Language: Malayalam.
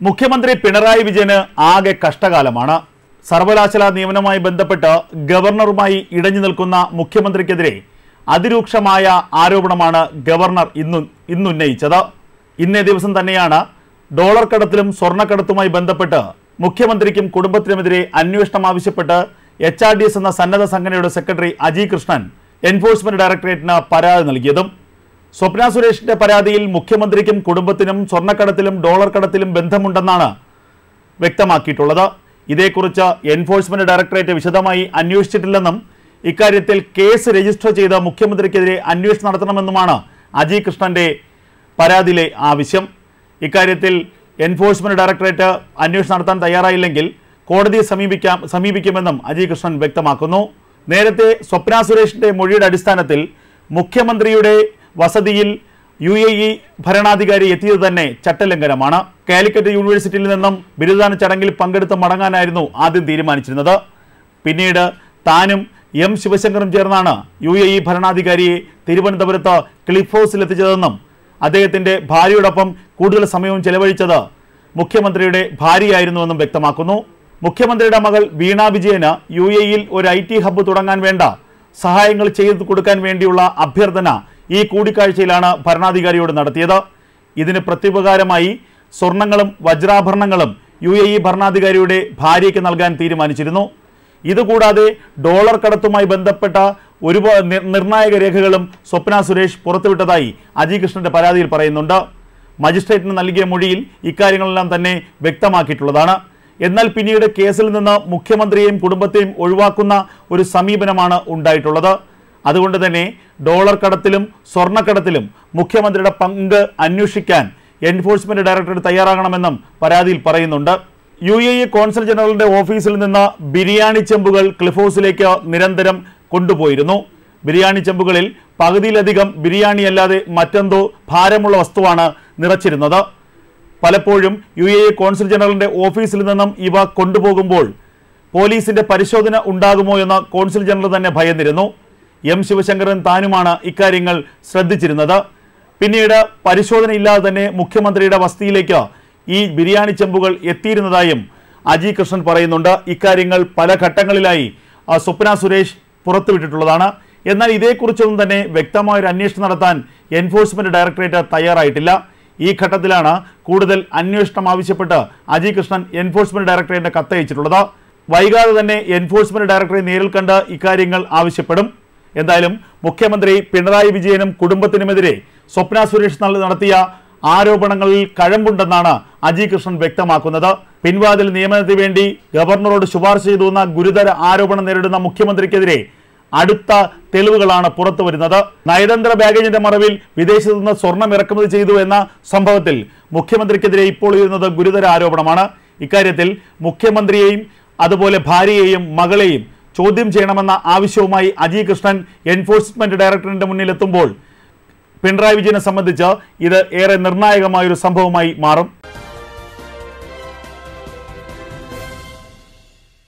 മുഖ്യമന്ത്രി പിണറായി വിജയന് ആകെ കഷ്ടകാലമാണ് സർവകലാശാല നിയമനവുമായി ബന്ധപ്പെട്ട് ഗവർണറുമായി ഇടഞ്ഞു നിൽക്കുന്ന മുഖ്യമന്ത്രിക്കെതിരെ അതിരൂക്ഷമായ ആരോപണമാണ് ഗവർണർ ഇന്നു ഇന്നുന്നയിച്ചത് ഇന്നേ ദിവസം തന്നെയാണ് ഡോളർ കടത്തിലും സ്വർണ്ണക്കടത്തുമായി ബന്ധപ്പെട്ട് മുഖ്യമന്ത്രിക്കും കുടുംബത്തിനുമെതിരെ അന്വേഷണം ആവശ്യപ്പെട്ട് എച്ച് ആർ ഡി എസ് എന്ന സന്നദ്ധ സംഘടനയുടെ സെക്രട്ടറി അജി കൃഷ്ണൻ എൻഫോഴ്സ്മെന്റ് ഡയറക്ടറേറ്റിന് പരാതി നൽകിയതും സ്വപ്ന സുരേഷിന്റെ പരാതിയിൽ മുഖ്യമന്ത്രിക്കും കുടുംബത്തിനും സ്വർണ്ണക്കടത്തിലും ഡോളർ കടത്തിലും ബന്ധമുണ്ടെന്നാണ് വ്യക്തമാക്കിയിട്ടുള്ളത് ഇതേക്കുറിച്ച് എൻഫോഴ്സ്മെന്റ് ഡയറക്ടറേറ്റ് വിശദമായി അന്വേഷിച്ചിട്ടില്ലെന്നും ഇക്കാര്യത്തിൽ കേസ് രജിസ്റ്റർ ചെയ്ത് മുഖ്യമന്ത്രിക്കെതിരെ അന്വേഷണം നടത്തണമെന്നുമാണ് അജി കൃഷ്ണന്റെ പരാതിയിലെ ആവശ്യം ഇക്കാര്യത്തിൽ എൻഫോഴ്സ്മെന്റ് ഡയറക്ടറേറ്റ് അന്വേഷണം നടത്താൻ തയ്യാറായില്ലെങ്കിൽ കോടതിയെ സമീപിക്കാം സമീപിക്കുമെന്നും അജി കൃഷ്ണൻ വ്യക്തമാക്കുന്നു നേരത്തെ സ്വപ്ന സുരേഷിന്റെ മൊഴിയുടെ അടിസ്ഥാനത്തിൽ മുഖ്യമന്ത്രിയുടെ വസതിയിൽ യു എ ഇ ഭരണാധികാരി എത്തിയത് തന്നെ ചട്ടലംഘനമാണ് കാലിക്കറ്റ് യൂണിവേഴ്സിറ്റിയിൽ നിന്നും ബിരുദദാന ചടങ്ങിൽ പങ്കെടുത്ത് മടങ്ങാനായിരുന്നു ആദ്യം തീരുമാനിച്ചിരുന്നത് പിന്നീട് താനും എം ശിവശങ്കറും ചേർന്നാണ് യു എ ഇ ഭരണാധികാരിയെ തിരുവനന്തപുരത്ത് ക്ലിഫ് ഹൗസിൽ എത്തിച്ചതെന്നും അദ്ദേഹത്തിന്റെ ഭാര്യയോടൊപ്പം കൂടുതൽ സമയവും ചെലവഴിച്ചത് മുഖ്യമന്ത്രിയുടെ ഭാര്യയായിരുന്നുവെന്നും വ്യക്തമാക്കുന്നു മുഖ്യമന്ത്രിയുടെ മകൾ വീണ വിജയന് യു എ ഇയിൽ ഒരു ഐ ടി ഹബ്ബ് തുടങ്ങാൻ വേണ്ട സഹായങ്ങൾ ചെയ്തു കൊടുക്കാൻ വേണ്ടിയുള്ള അഭ്യർത്ഥന ഈ കൂടിക്കാഴ്ചയിലാണ് ഭരണാധികാരിയോട് നടത്തിയത് ഇതിന് പ്രത്യുപകാരമായി സ്വർണങ്ങളും വജ്രാഭരണങ്ങളും യു എ ഇ ഭരണാധികാരിയുടെ ഭാര്യയ്ക്ക് നൽകാൻ തീരുമാനിച്ചിരുന്നു ഇതുകൂടാതെ ഡോളർ കടത്തുമായി ബന്ധപ്പെട്ട ഒരുപാട് നിർ- നിർണായക രേഖകളും സ്വപ്ന സുരേഷ് പുറത്തുവിട്ടതായി അജി കൃഷ്ണന്റെ പരാതിയിൽ പറയുന്നുണ്ട് മജിസ്ട്രേറ്റിന് നൽകിയ മൊഴിയിൽ ഇക്കാര്യങ്ങളെല്ലാം തന്നെ വ്യക്തമാക്കിയിട്ടുള്ളതാണ് എന്നാൽ പിന്നീട് കേസിൽ നിന്ന് മുഖ്യമന്ത്രിയെയും കുടുംബത്തെയും ഒഴിവാക്കുന്ന ഒരു സമീപനമാണ് ഉണ്ടായിട്ടുള്ളത് അതുകൊണ്ട് തന്നെ ഡോളർ കടത്തിലും സ്വർണ്ണക്കടത്തിലും മുഖ്യമന്ത്രിയുടെ പങ്ക് അന്വേഷിക്കാൻ എൻഫോഴ്സ്മെന്റ് ഡയറക്ടറേറ്റ് തയ്യാറാകണമെന്നും പരാതിയിൽ പറയുന്നുണ്ട് യു എ ഇ കോൺസൽ ജനറലിന്റെ ഓഫീസിൽ നിന്ന് ബിരിയാണി ചെമ്പുകൾ ക്ലിഫ് ഹൗസിലേക്ക് നിരന്തരം കൊണ്ടുപോയിരുന്നു ബിരിയാണി ചെമ്പുകളിൽ പകുതിയിലധികം ബിരിയാണി അല്ലാതെ മറ്റെന്തോ ഭാരമുള്ള വസ്തുവാണ് നിറച്ചിരുന്നത് പലപ്പോഴും യു എ ഇ കോൺസുൽ ജനറലിന്റെ ഓഫീസിൽ നിന്നും ഇവ കൊണ്ടുപോകുമ്പോൾ പോലീസിന്റെ പരിശോധന ഉണ്ടാകുമോ എന്ന് കോൺസുൽ ജനറൽ തന്നെ ഭയന്നിരുന്നു എം ശിവശങ്കരൻ താനുമാണ് ഇക്കാര്യങ്ങൾ ശ്രദ്ധിച്ചിരുന്നത് പിന്നീട് പരിശോധനയില്ലാതെ തന്നെ മുഖ്യമന്ത്രിയുടെ വസതിയിലേക്ക് ഈ ബിരിയാണി ചെമ്പുകൾ എത്തിയിരുന്നതായും അജി കൃഷ്ണൻ പറയുന്നുണ്ട് ഇക്കാര്യങ്ങൾ പല ഘട്ടങ്ങളിലായി ആ, സ്വപ്ന സുരേഷ് പുറത്തുവിട്ടിട്ടുള്ളതാണ് എന്നാൽ ഇതേക്കുറിച്ചൊന്നും തന്നെ വ്യക്തമായ ഒരു അന്വേഷണം നടത്താൻ എൻഫോഴ്സ്മെന്റ് ഡയറക്ടറേറ്റ് തയ്യാറായിട്ടില്ല ഈ ഘട്ടത്തിലാണ് കൂടുതൽ അന്വേഷണം ആവശ്യപ്പെട്ട് അജി കൃഷ്ണൻ എൻഫോഴ്സ്മെന്റ് ഡയറക്ടറേറ്റിന് കത്തയച്ചിട്ടുള്ളത് വൈകാതെ തന്നെ എൻഫോഴ്സ്മെന്റ് ഡയറക്ടറെ നേരിൽ കണ്ട് ഇക്കാര്യങ്ങൾ ആവശ്യപ്പെടും എന്തായാലും മുഖ്യമന്ത്രി പിണറായി വിജയനും കുടുംബത്തിനുമെതിരെ സ്വപ്ന സുരേഷ് നൽ- നടത്തിയ ആരോപണങ്ങളിൽ കഴമ്പുണ്ടെന്നാണ് അജി കൃഷ്ണൻ വ്യക്തമാക്കുന്നത് പിൻവാതിൽ നിയമനത്തിന് വേണ്ടി ഗവർണറോട് ശുപാർശ ചെയ്തു എന്ന ഗുരുതര ആരോപണം നേരിടുന്ന മുഖ്യമന്ത്രിക്കെതിരെ അടുത്ത തെളിവുകളാണ് പുറത്തു വരുന്നത് നയതന്ത്ര ബാഗേജിന്റെ മറവിൽ വിദേശത്തു നിന്ന് സ്വർണം ഇറക്കുമതി ചെയ്തു എന്ന സംഭവത്തിൽ മുഖ്യമന്ത്രിക്കെതിരെ ഇപ്പോൾ ഉയരുന്നത് ഗുരുതര ആരോപണമാണ് ഇക്കാര്യത്തിൽ മുഖ്യമന്ത്രിയെയും അതുപോലെ ഭാര്യയെയും മകളെയും ചോദ്യം ചെയ്യണമെന്ന ആവശ്യവുമായി അജി കൃഷ്ണൻ എൻഫോഴ്സ്മെന്റ് ഡയറക്ടറിന്റെ മുന്നിലെത്തുമ്പോൾ പിണറായി വിജയനെ സംബന്ധിച്ച് ഇത് ഏറെ നിർണായകമായൊരു സംഭവമായി മാറും